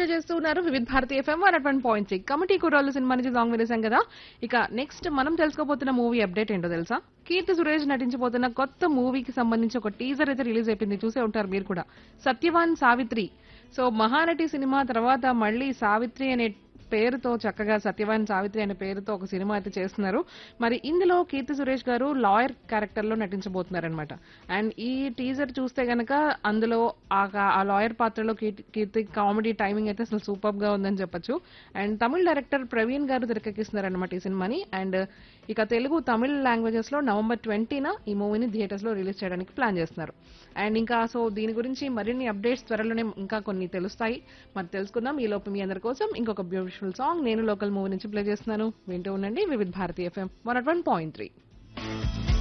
enjoy చేస్తూ ఉన్నారు Vividh Bharati FM one one point six committee Kurrollu cinema నుంచి సాంగ్ వినేసాం కదా ఇక నెక్స్ట్ మనం తెలుసుకోబోతున్న మూవీ అప్డేట్ ఏంటో తెలుసా కీర్తి సురేష్ నటించబోతున్న కొత్త మూవీకి సంబంధించి ఒక టీజర్ అయితే రిలీజ్ అయిపోయింది చూసే ఉంటారు మీరు కూడా సత్యవాన్ సావిత్రి సో మహానటి సినిమా తర్వాత మళ్ళీ సావిత్రి అనే పేరుతో చక్కగా సత్యవాన్ సావిత్రి అనే పేరుతో ఒక సినిమా అయితే చేస్తున్నారు మరి ఇందులో కీర్తి సురేష్ గారు లాయర్ క్యారెక్టర్ లో నటించబోతున్నారనమాట అండ్ ఈ టీజర్ చూస్తే గనక అందులో ఆ ఆ లాయర్ పాత్రలో కీర్తి- కీర్తి కామెడీ టైమింగ్ అయితే అసలు సూపర్ గా ఉందని చెప్పొచ్చు అండ్ తమిళ డైరెక్టర్ ప్రవీణ్ గారు తెరకెక్కిస్తున్నారనమాట ఈ సినిమాని అండ్ ఇక తెలుగు తమిళ లాంగ్వేజెస్ లో నవంబర్ ట్వంటీన ఈ మూవీని థియేటర్స్ లో రిలీజ్ చేయడానికి ప్లాన్ చేస్తున్నారు అండ్ ఇంకా సో దీని గురించి మరిన్ని అప్డేట్స్ త్వరలోనే ఇంకా కొన్ని తెలుస్తాయి మరి తెలుసుకుందాం ఈ లోపు మీ అందరి కోసం ఇంకొక బ్యూటిఫుల్ సాంగ్ నేను లోకల్ మూవీ నుంచి ప్లే చేస్తున్నాను వింటూ ఉండండి Vividh Bharatiya FM one one point three